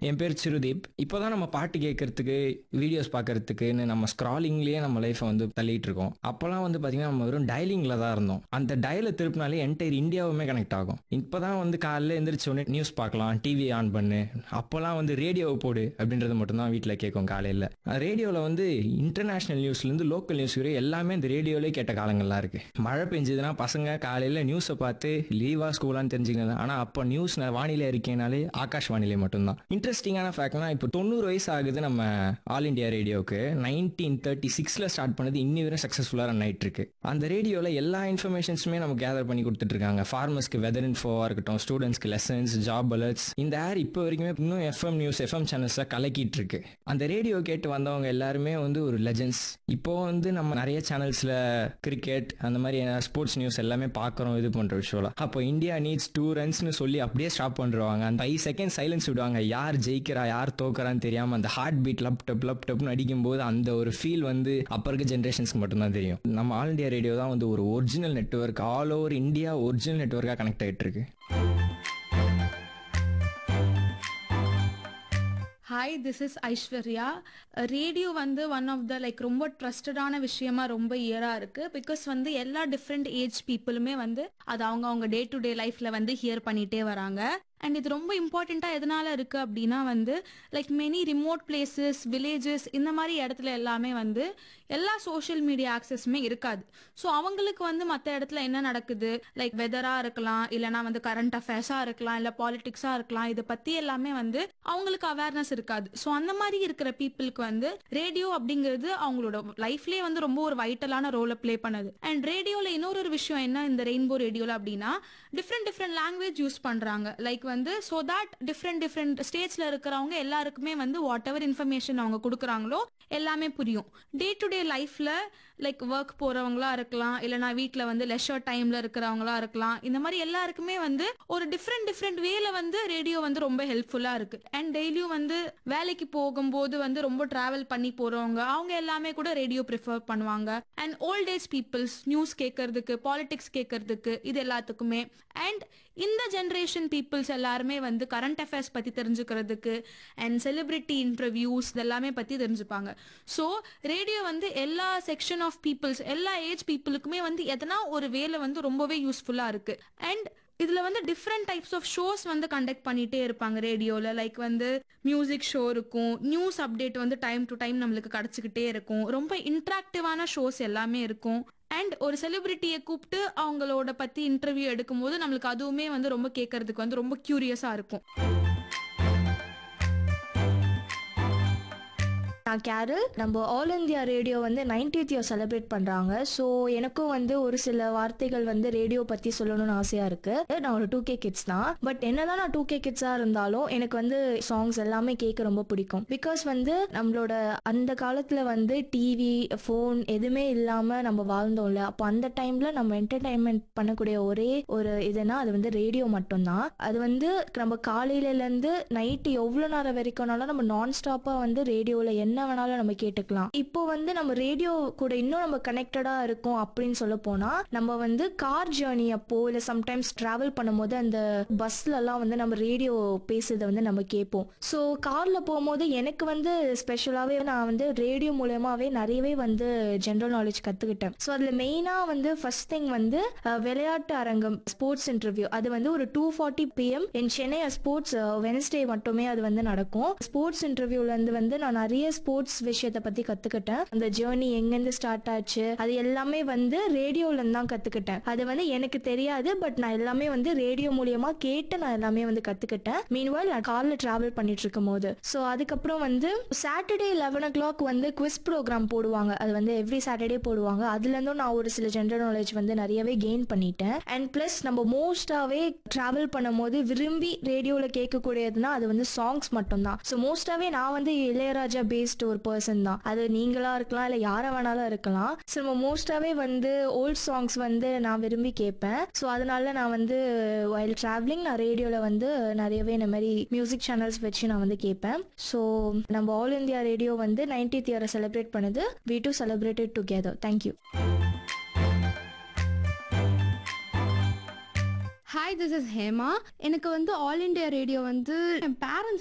என் பேர் சிறுதீப் இப்போதான் நம்ம பாட்டு கேட்கறதுக்கு வீடியோஸ் பார்க்கறதுக்குன்னு நம்ம ஸ்க்ராலிங்லேயே நம்ம லைஃப்பை வந்து தள்ளிட்டு இருக்கோம் அப்போலாம் வந்து பார்த்தீங்கன்னா நம்ம வெறும் டயலிங்கில் தான் இருந்தோம் அந்த டயலை திருப்பினாலே என்டையர் இந்தியாவுமே கனெக்ட் ஆகும் இப்போதான் வந்து காலையில் எந்திரிச்ச உடனே நியூஸ் பார்க்கலாம் டிவி ஆன் பண்ணு அப்போலாம் வந்து ரேடியோவை போடு அப்படின்றது மட்டும்தான் வீட்டில் கேட்கும் காலையில் ரேடியோவில் வந்து இன்டர்நேஷ்னல் நியூஸ்லேருந்து லோக்கல் நியூஸ் வரை எல்லாமே இந்த ரேடியோவிலே கேட்ட காலங்கள்லாம் இருக்கு மழை பெஞ்சதுன்னா பசங்க காலையில் நியூஸை பார்த்து லீவா ஸ்கூலான்னு தெரிஞ்சுக்கணும் ஆனால் அப்போ நியூஸ் வானிலை இருக்கேனாலே ஆகாஷ் வானிலை மட்டும்தான் இன்ட்ரெஸ்டிங்கான ஃபேக்ட்னா இப்போ தொண்ணூறு வயசு ஆகுது நம்ம ஆல் இண்டியா ரேடியோவுக்கு நைன்டீன் தேர்ட்டி சிக்ஸில் ஸ்டார்ட் பண்ணது இன்னி வரை சக்ஸஸ்ஃபுல்லாக ரன் ஆயிட்டு இருக்கு அந்த ரேடியோவில் எல்லா இன்ஃபர்மேஷன்ஸுமே நம்ம கேதர் பண்ணி கொடுத்துட்டு இருக்காங்க ஃபார்மர்ஸ்க்கு வெதர் இன்ஃபோவாக இருக்கட்டும் ஸ்டூடெண்ட்ஸ்க்கு லெசன்ஸ் ஜாப் அலர்ட்ஸ் இந்த ஏர் இப்போ வரைக்குமே இன்னும் எஃப்எம் நியூஸ் எஃப்எம் சேனல்ஸில் கலக்கிட்டு இருக்கு அந்த ரேடியோ கேட்டு வந்தவங்க எல்லாருமே வந்து ஒரு லெஜெண்ட்ஸ் இப்போ வந்து நம்ம நிறைய சேனல்ஸில் கிரிக்கெட் அந்த மாதிரி ஸ்போர்ட்ஸ் நியூஸ் எல்லாமே பார்க்குறோம் இது பண்ணுற விஷயம்லாம் அப்போ இந்தியா நீட்ஸ் டூ ரன்ஸ்னு சொல்லி அப்படியே ஸ்டாப் பண்ணுறாங்க அந்த ஃபைவ் செகண்ட் சைலன்ஸ் விடுவாங்க யார் ஜெயிக்கிறா யார் தோக்குறான்னு தெரியாமல் அந்த heart beat lub dub lub டப்னு அடிக்கும்போது அந்த ஒரு ஃபீல் வந்து அப்போ இருக்க ஜென்ரேஷன்ஸ்க்கு மட்டும்தான் தெரியும் நம்ம ஆல் இந்தியா ரேடியோ தான் வந்து ஒரு original network all over India original நெட்வொர்க்காக கனெக்ட் ஆகிட்டு இருக்கு hi this is Aishwarya radio வந்து ஒன் ஆஃப் த லைக் ரொம்ப ட்ரஸ்டடான விஷயமா ரொம்ப இயராக இருக்கு பிகாஸ் வந்து எல்லா டிஃப்ரெண்ட் ஏஜ் பீப்புளுமே வந்து அது அவங்க அவங்க டே டு டே லைஃப்ல வந்து ஹியர் பண்ணிட்டே வராங்க அண்ட் இது ரொம்ப இம்பார்ட்டண்ட்டாக எதனால இருக்கு அப்படின்னா வந்து like many remote places villages இந்த மாதிரி இடத்துல எல்லாமே வந்து எல்லா சோஷியல் மீடியா ஆக்சஸுமே இருக்காது ஸோ அவங்களுக்கு வந்து மற்ற இடத்துல என்ன நடக்குது லைக் வெதராக இருக்கலாம் இல்லைனா வந்து கரண்ட் அஃபேர்ஸாக இருக்கலாம் இல்லை பாலிடிக்ஸாக இருக்கலாம் இதை பற்றி எல்லாமே வந்து அவங்களுக்கு அவேர்னஸ் இருக்காது ஸோ அந்த மாதிரி இருக்கிற பீப்புளுக்கு வந்து ரேடியோ அப்படிங்கிறது அவங்களோட லைஃப்லேயே வந்து ரொம்ப ஒரு வைட்டலான ரோலை ப்ளே பண்ணுது அண்ட் ரேடியோவில் இன்னொரு ஒரு விஷயம் என்ன இந்த ரெயின்போ ரேடியோவில் அப்படின்னா டிஃப்ரெண்ட் டிஃப்ரெண்ட் லாங்குவேஜ் யூஸ் பண்ணுறாங்க லைக் வந்து ஸோ தட் டிஃப்ரெண்ட் டிஃப்ரெண்ட் ஸ்டேட்ஸில் இருக்கிறவங்க எல்லாருக்குமே வந்து வாட் எவர் இன்ஃபர்மேஷன் அவங்க கொடுக்குறாங்களோ எல்லாமே புரியும் டே டு டே லைஃப்ல லைக் ஒர்க் போறவங்களா இருக்கலாம் இல்லைனா வீட்டில் வந்து லெஷர் டைம்ல இருக்கிறவங்களா இருக்கலாம் இந்த மாதிரி எல்லாருக்குமே வந்து ஒரு டிஃப்ரெண்ட் டிஃப்ரெண்ட் வேல வந்து ரேடியோ வந்து ரொம்ப ஹெல்ப்ஃபுல்லா இருக்கு அண்ட் டெய்லியும் வந்து வேலைக்கு போகும்போது வந்து ரொம்ப டிராவல் பண்ணி போறவங்க அவங்க எல்லாமே கூட ரேடியோ ப்ரிஃபர் பண்ணுவாங்க and old age peoples news கேட்கறதுக்கு பாலிடிக்ஸ் கேட்கறதுக்கு இது எல்லாத்துக்குமே அண்ட் இந்த ஜென்ரேஷன் பீப்புள்ஸ் எல்லாருமே வந்து கரண்ட் அஃபேர்ஸ் பத்தி தெரிஞ்சுக்கிறதுக்கு அண்ட் செலிபிரிட்டி இன்டர்வியூஸ் இதெல்லாமே பத்தி தெரிஞ்சுப்பாங்க ஸோ ரேடியோ வந்து எல்லா செக்ஷன் ஆஃப் பீப்புள்ஸ் எல்லா ஏஜ் பீப்புளுக்குமே வந்து எதனா ஒரு வேலை வந்து ரொம்பவே யூஸ்ஃபுல்லா இருக்கு அண்ட் இதுல வந்து டிஃப்ரெண்ட் டைப்ஸ் ஆஃப் ஷோஸ் வந்து கண்டக்ட் பண்ணிட்டே இருப்பாங்க ரேடியோல லைக் வந்து மியூசிக் ஷோ இருக்கும் நியூஸ் அப்டேட் வந்து டைம் டு டைம் நம்மளுக்கு கிடைச்சிக்கிட்டே இருக்கும் ரொம்ப இன்ட்ராக்டிவான ஷோஸ் எல்லாமே இருக்கும் அண்ட் ஒரு செலிபிரிட்டியை கூப்பிட்டு அவங்களோட பத்தி இன்டர்வியூ எடுக்கும்போது நம்மளுக்கு அதுவுமே வந்து ரொம்ப கேட்கறதுக்கு வந்து ரொம்ப கியூரியஸா இருக்கும் நான் கேரல் நம்ம ஆல் இந்தியா ரேடியோ வந்து நைன்டீத் இயர் செலிப்ரேட் பண்ணுறாங்க ஸோ எனக்கும் வந்து ஒரு சில வார்த்தைகள் வந்து ரேடியோ பற்றி சொல்லணும்னு ஆசையாக இருக்குது நான் ஒரு டூ கே கிட்ஸ் தான் பட் என்னதான் நான் டூ கே கிட்ஸாக இருந்தாலும் எனக்கு வந்து சாங்ஸ் எல்லாமே கேட்க ரொம்ப பிடிக்கும் பிகாஸ் வந்து நம்மளோட அந்த காலத்தில் வந்து டிவி ஃபோன் எதுவுமே இல்லாமல் நம்ம வாழ்ந்தோம்ல அப்போ அந்த டைமில் நம்ம என்டர்டைன்மெண்ட் பண்ணக்கூடிய ஒரே ஒரு இதுனா அது வந்து ரேடியோ மட்டும்தான் அது வந்து நம்ம காலையிலேருந்து நைட்டு எவ்வளோ நேரம் வரைக்கும்னாலும் நம்ம நான் ஸ்டாப்பாக வந்து ரேடியோவில் என்ன வேணாலும் நம்ம கேட்டுக்கலாம் இப்போ வந்து நம்ம ரேடியோ கூட இன்னும் நம்ம கனெக்டடா இருக்கோம் அப்படின்னு சொல்ல போனா நம்ம வந்து கார் ஜேர்னி அப்போ இல்ல சம்டைம்ஸ் டிராவல் பண்ணும்போது அந்த பஸ்ல எல்லாம் வந்து நம்ம ரேடியோ பேசுறதை வந்து நம்ம கேட்போம் ஸோ கார்ல போகும்போது எனக்கு வந்து ஸ்பெஷலாவே நான் வந்து ரேடியோ மூலயமாவே நிறையவே வந்து ஜென்ரல் நாலேஜ் கத்துக்கிட்டேன் ஸோ அதுல மெயினா வந்து ஃபர்ஸ்ட் திங் வந்து அஹ், விளையாட்டு அரங்கம் ஸ்போர்ட்ஸ் இன்டர்வியூ அது வந்து ஒரு டூ ஃபார்ட்டி பிஎம் என் சென்னை ஸ்போர்ட்ஸ் வெனஸ்டே மட்டுமே அது வந்து நடக்கும் ஸ்போர்ட்ஸ் இன்டர்வியூல இருந்து வந்து நான் நிறைய ஸ்போர்ட்ஸ் விஷயத்தை பத்தி கத்துக்கிட்டேன் அந்த ஜேர்னி எங்கேருந்து ஸ்டார்ட் ஆச்சு அது எல்லாமே வந்து ரேடியோல இருந்து தான் கத்துக்கிட்டேன் அது வந்து எனக்கு தெரியாது பட் நான் எல்லாமே வந்து ரேடியோ மூலியமா கேட்டு நான் எல்லாமே வந்து கத்துக்கிட்டேன் மீன்வால் நான் கார்ல டிராவல் பண்ணிட்டு இருக்கும் போது ஸோ அதுக்கப்புறம் வந்து சாட்டர்டே லெவன் ஓ கிளாக் வந்து குவிஸ் ப்ரோக்ராம் போடுவாங்க அது வந்து எவ்ரி சாட்டர்டே போடுவாங்க அதுல இருந்தும் நான் ஒரு சில ஜென்ரல் நாலேஜ் வந்து நிறையவே கெயின் பண்ணிட்டேன் அண்ட் பிளஸ் நம்ம மோஸ்டாவே டிராவல் பண்ணும்போது விரும்பி ரேடியோல கேட்கக்கூடியதுன்னா அது வந்து சாங்ஸ் மட்டும்தான் ஸோ மோஸ்டாவே நான் வந்து இளையராஜா பேஸ்ட் ஒரு பர்சன் தான் அது நீங்களா இருக்கலாம் இல்லை யாரை வேணாலும் இருக்கலாம் ஸோ நம்ம மோஸ்டாவே வந்து ஓல்ட் சாங்ஸ் வந்து நான் விரும்பி கேட்பேன் ஸோ அதனால நான் வந்து வைல் டிராவலிங் நான் ரேடியோவில் வந்து நிறையவே இந்த மாதிரி மியூசிக் சேனல்ஸ் வச்சு நான் வந்து கேட்பேன் ஸோ நம்ம ஆல் இந்தியா ரேடியோ வந்து நைன்டீத் இயரை செலிப்ரேட் பண்ணுது we to celebrated together thank you hi this is Hema எனக்கு வந்து ஆல் இண்டியா ரேடியோ வந்து என் பேரண்ட்ஸ்